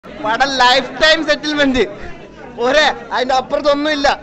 പടം life time settlement പോരെ അതിന്റെ അപ്പുറത്തൊന്നും ഇല്ല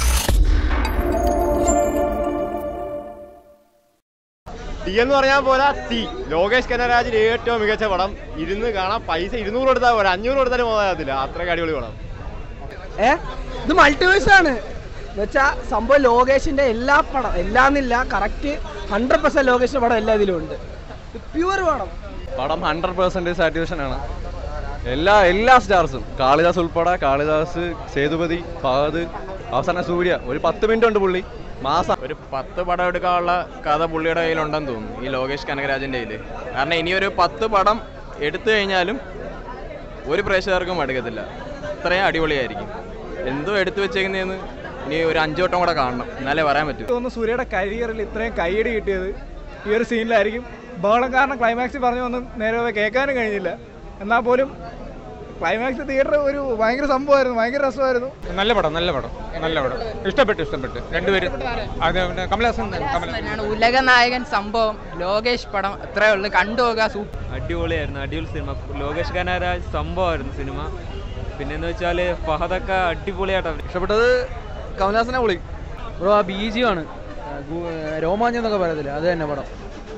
തീ എന്ന് പറഞ്ഞാൽ പോലെ തീ ലോകേഷ് കനരാജിന്റെ ഏറ്റവും മികച്ച പടം ഇരുന്ന് കാണാൻ പൈസ ഇരുന്നൂറ് കൊടുത്താൽ പോരാ അഞ്ഞൂറ് കൊടുത്താലും പോകാത്തില്ല അത്രയ്ക്ക് അടിപൊളി പടം ഏ ഇത് മൾട്ടിവേഴ്സ് ആണ് എന്നുവെച്ചാ സംഭവം ലോകേഷിന്റെ എല്ലാ പടം എല്ലാന്നില്ല കറക്റ്റ് ഹൺഡ്രഡ് പെർസെന്റ് ലോകേഷിന്റെ പടം എല്ലാ ഇതിലും ഉണ്ട് പ്യുവർ പടം പടം ഹൺഡ്രഡ് പെർസെൻറ്റേജ് സാറ്റിസ്ഫാക്ഷൻ ആണ് എല്ലാ എല്ലാ സ്റ്റാർസും കാളിദാസ് ഉൾപ്പെടെ കാളിദാസ് സേതുപതി ഫഹദ് അവസാനം സൂര്യ ഒരു പത്ത് മിനിറ്റ് ഉണ്ട് പുള്ളി മാസം ഒരു പത്ത് പടം എടുക്കാനുള്ള കഥ പുള്ളിയുടെ കയ്യിലുണ്ടെന്ന് തോന്നുന്നു ഈ ലോകേഷ് കനകരാജന്റെ കയ്യിൽ കാരണം ഇനി ഒരു പത്ത് പടം എടുത്തു കഴിഞ്ഞാലും ഒരു പ്രേക്ഷകർക്കും മടുക്കത്തില്ല അത്രയും അടിപൊളിയായിരിക്കും എന്തോ എടുത്തു വെച്ചേക്കുന്നതെന്ന് ഇനി ഒരു അഞ്ചു വട്ടം കൂടെ കാണണം എന്നാലേ പറയാൻ പറ്റൂ തോന്നുന്നു സൂര്യയുടെ കരിയറിൽ ഇത്രയും കൈയടി കിട്ടിയത് ഈ ഒരു സീനിലായിരിക്കും ബഹളം കാരണം ക്ലൈമാക്സിൽ പറഞ്ഞു ഒന്നും നേരെ പോയി കേൾക്കാനും കഴിഞ്ഞില്ല എന്നാൽ പോലും ക്ലൈമാക്സ് തിയേറ്റർ ഒരു ഭയങ്കര സംഭവമായിരുന്നു ഭയങ്കര രസമായിരുന്നു നല്ല പടം നല്ല പടം നല്ല പടം ഇഷ്ടപ്പെട്ടു ഇഷ്ടപ്പെട്ടു രണ്ടുപേരും അത് പിന്നെ കമലഹാസൻ കമല തന്നെയാണ് ഉലക നായകൻ സംഭവം ലോകേഷ് പടം അത്രേ ഉള്ളൂ കണ്ടുപോകുക സൂപ്പർ അടിപൊളിയായിരുന്നു അടിപൊളി സിനിമ ലോകേഷ് കനകരാജ് സംഭവമായിരുന്നു സിനിമ പിന്നെന്ന് വെച്ചാൽ ഫഹദൊക്കെ അടിപൊളിയായിട്ടാണ് ഇഷ്ടപ്പെട്ടത് കമലഹാസനെ പൊളി ബ്രോ ആ ബി ജി ആണ് രോമാഞ്ചം എന്നൊക്കെ പറയത്തില്ല അത് തന്നെ പടം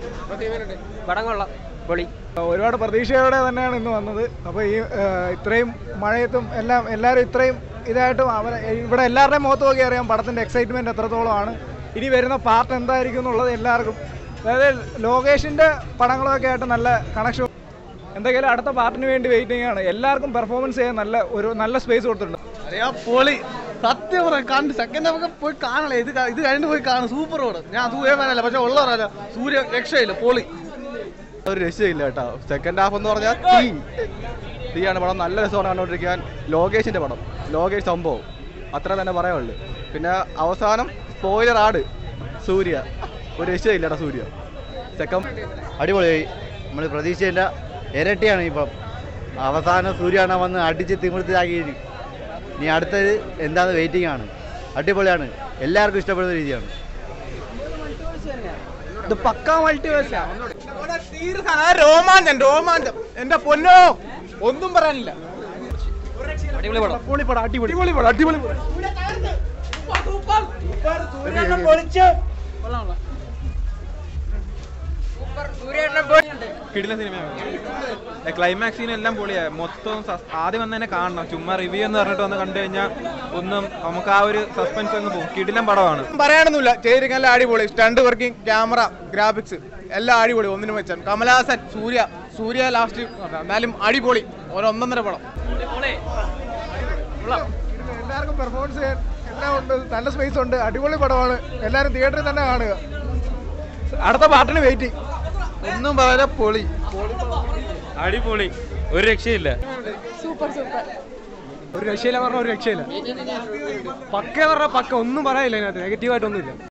പടം കൊള്ളാം പൊളി ഒരുപാട് പ്രതീക്ഷയോടെ തന്നെയാണ് ഇന്ന് വന്നത് അപ്പോൾ ഈ ആ, ഇത്രയും മഴയത്തും എല്ലാം എല്ലാവരും ഇത്രയും ഇതായിട്ടും അവർ ഇവിടെ എല്ലാവരുടെയും മുഖത്ത് നോക്കി അറിയാം പടത്തിൻ്റെ എക്സൈറ്റ്മെൻറ്റ് എത്രത്തോളമാണ് ഇനി വരുന്ന പാർട്ട് എന്തായിരിക്കും എന്നുള്ളത് എല്ലാവർക്കും അതായത് ലോകേഷിൻ്റെ പടങ്ങളൊക്കെ ആയിട്ട് നല്ല കണക്ഷൻ എന്തെങ്കിലും അടുത്ത പാർട്ടിന് വേണ്ടി വെയിറ്റിംഗ് ആണ് എല്ലാവർക്കും പെർഫോമൻസ് ചെയ്യാൻ നല്ല ഒരു നല്ല സ്പേസ് കൊടുത്തിട്ടുണ്ട് അറിയാ പൊളി സത്യം പറയാം കണ്ട് സെക്കൻഡ് നമുക്ക് പോയി കാണലേ ഇത് ക- ഇത് കഴിഞ്ഞ് പോയി കാണും സൂപ്പർ പടം ഞാൻ സൂര്യമാനല്ല പക്ഷെ ഉള്ള പറയാ സൂര്യ രക്ഷയില്ല പൊളി ഒരു രക്ഷയില്ല കേട്ടോ സെക്കൻഡ് ഹാഫ് എന്ന് പറഞ്ഞാൽ തീ തീയാണ് പടം നല്ല രസമാണ് കണ്ടുകൊണ്ടിരിക്കാൻ ലോകേഷിന്റെ പടം ലോകേഷ് സംഭവം അത്ര തന്നെ പറയാനുള്ളു പിന്നെ അവസാനം സ്പോയിലർ ആട് സൂര്യ ഒരു രക്ഷയില്ല കേട്ടോ സൂര്യ സെക്കൻഡ് അടിപൊളിയായി നമ്മൾ പ്രതീക്ഷയില്ല ഇരട്ടിയാണ് ഇപ്പം അവസാനം സൂര്യാണ വന്ന് അടിച്ച് തിമിർത്തിലാക്കി ഇനി അടുത്തത് എന്താന്ന് വെയിറ്റിംഗ് ആണ് അടിപൊളിയാണ് എല്ലാവർക്കും ഇഷ്ടപ്പെടുന്ന രീതിയാണ് ഇത് പക്കാ മൾട്ടിവേഴ്സ് രോമാഞ്ചം രോമാഞ്ചം എന്റെ പൊന്നോ ഒന്നും പറയാനില്ല അടിപൊളി പടം അടിപൊളി പടം അടിപൊളി അടിപൊളി പടം അടിപൊളി പടം കിടില സിനിമയാണ് ക്ലൈമാക്സിന് എല്ലാം പൊളിയാ മൊത്തം സസ്- ആദ്യം വന്ന് തന്നെ കാണണം ചുമ്മാ റിവ്യൂ എന്ന് പറഞ്ഞിട്ട് വന്ന് കണ്ടു കഴിഞ്ഞാൽ ഒന്നും നമുക്ക് ആ ഒരു സസ്പെൻസ് അങ്ങ് പോകും കിടിലം പടമാണ് പറയാനൊന്നുമില്ല ചെയ്തിരിക്കാൻ എല്ലാം അടിപൊളി സ്റ്റണ്ട് വർക്കിംഗ് ക്യാമറ ഗ്രാഫിക്സ് എല്ലാം അടിപൊളി ഒന്നിനും വെച്ചാൽ കമലഹാസൻ സൂര്യ സൂര്യ ലാസ്റ്റ് എന്നാലും അടിപൊളി ഒരു ഒന്നൊന്നര പടം എല്ലാവർക്കും പെർഫോമൻസ് ചെയ്യാൻ എല്ലാം ഉണ്ട് നല്ല സ്പേസ് ഉണ്ട് അടിപൊളി പടമാണ് എല്ലാവരും തിയേറ്ററിൽ തന്നെ കാണുക അടുത്ത പാട്ടിന് വെയിറ്റ് ഒന്നും പറയാ പൊളി അടിപൊളി ഒരു രക്ഷയില്ല ഒരു രക്ഷയില്ല പറഞ്ഞ ഒരു രക്ഷയില്ല പക്ക പറഞ്ഞ പക്ക ഒന്നും പറയാനില്ല അതിനകത്ത് നെഗറ്റീവായിട്ടൊന്നുമില്ല